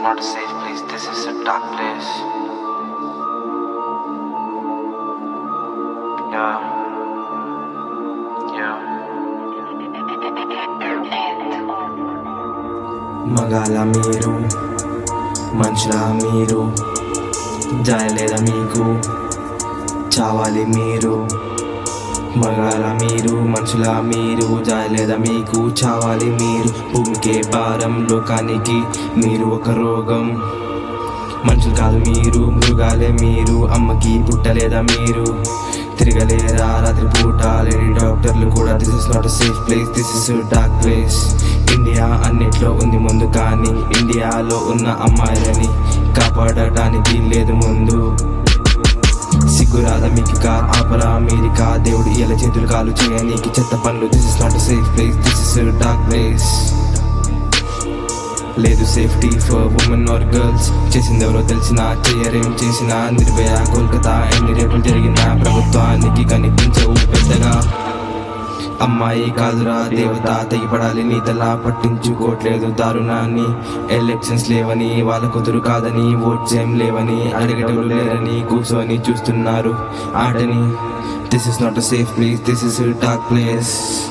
not a safe place. This is a dark place. Yeah. Yeah. మగాల మీరు మనుషుల మీరు జాయలేదా మీకు చావాలి మీరు మగాల మీరు మనుషుల మీరు జాయలేదా మీకు చావాలి మీరు భూమికే భారం లోకానికి మీరు ఒక రోగం మనుషులు కాదు మీరు మృగాలే మీరు అమ్మకి పుట్టలేదా మీరు తిరగలేరా రాత్రి పూట లేడీ డాక్టర్లు కూడా this is not safe place this is dark place India అన్నిట్లో ఉంది ముందు కానీ ఇండియాలో ఉన్న అమ్మాయిలని కాపాడటానికి లేదు ముందు సిగ్గురాద మీకు కా ఆపరా అమెరికా దేవుడు ఇలా చేతులు కాలు చేయనీకి చెత్త పనులు this is not safe place this is dark place లేదు safety for women or girls చేసింది ఎవరో తెలిసిన చేయరేం చేసిన నిర్భయ కోల్కతా ఎన్ని రేపులు జరిగిన ప్రభుత్వానికి కనిపించవు పెద్దగా అమ్మాయి కాదురా దేవత తెగిపడాలి నీతలా పట్టించుకోవట్లేదు దారుణాన్ని ఎలక్షన్స్ లేవని వాళ్ళ కుదురు కాదని ఓట్స్ ఏం లేవని అడగటం లేరని కూర్చొని చూస్తున్నారు ఆటని this is not a safe place this is dark place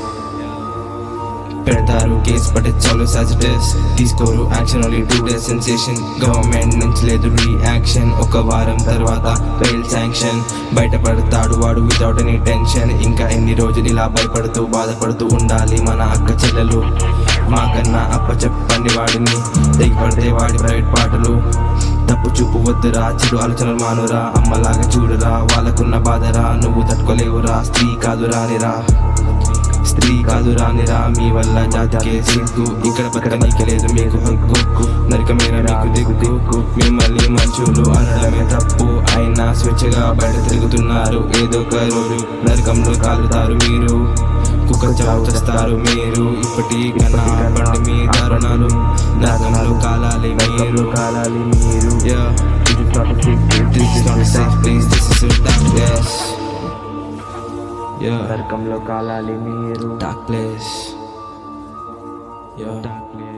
పెడతారు case but it's always as it is తీసుకోరు action only two day sensation government నుంచి లేదు రియాక్షన్ ఒక వారం తర్వాత ఫెయిల్ శాంక్షన్ బయటపడతాడు వాడు వితౌట్ ఎనీ టెన్షన్ ఇంకా ఎన్ని రోజులు ఇలా భయపడుతూ బాధపడుతూ ఉండాలి మన అక్క చెల్లెలు మాకన్నా అప్ప చెప్పండి వాడిని తెగిపడితే వాడి ప్రైవేట్ పాటలు తప్పు చూపు వద్దురా చెడు ఆలోచనలు మానురా అమ్మలాగా చూడురా వాళ్ళకున్న బాధరా నువ్వు తట్టుకోలేవురా స్త్రీ కాదు రానిరా స్త్రీ కాదు రానిరా మీ వల్ల జాతికే సిగ్గు ఇక్కడ బతకనీకి లేదు మీకు హక్కు నరకమైన మీకు దిగ్గు మిమ్మల్ని మనుషులు అనడమే తప్పు అయినా స్వేచ్ఛగా బయట తిరుగుతున్నారు ఏదో ఒక రోజు నరకంలో కాలుతారు మీరు కుక్క చావు చేస్తారు మీరు ఇప్పటి కన్నా బండి మీ దారుణాలు నరకంలో కాలాలి మీరు కాలాలి మీరు This is not a safe place, this is a dark place. Yeah. నరకంలో కాలాలి మీరు dark place. Yeah. Dark place.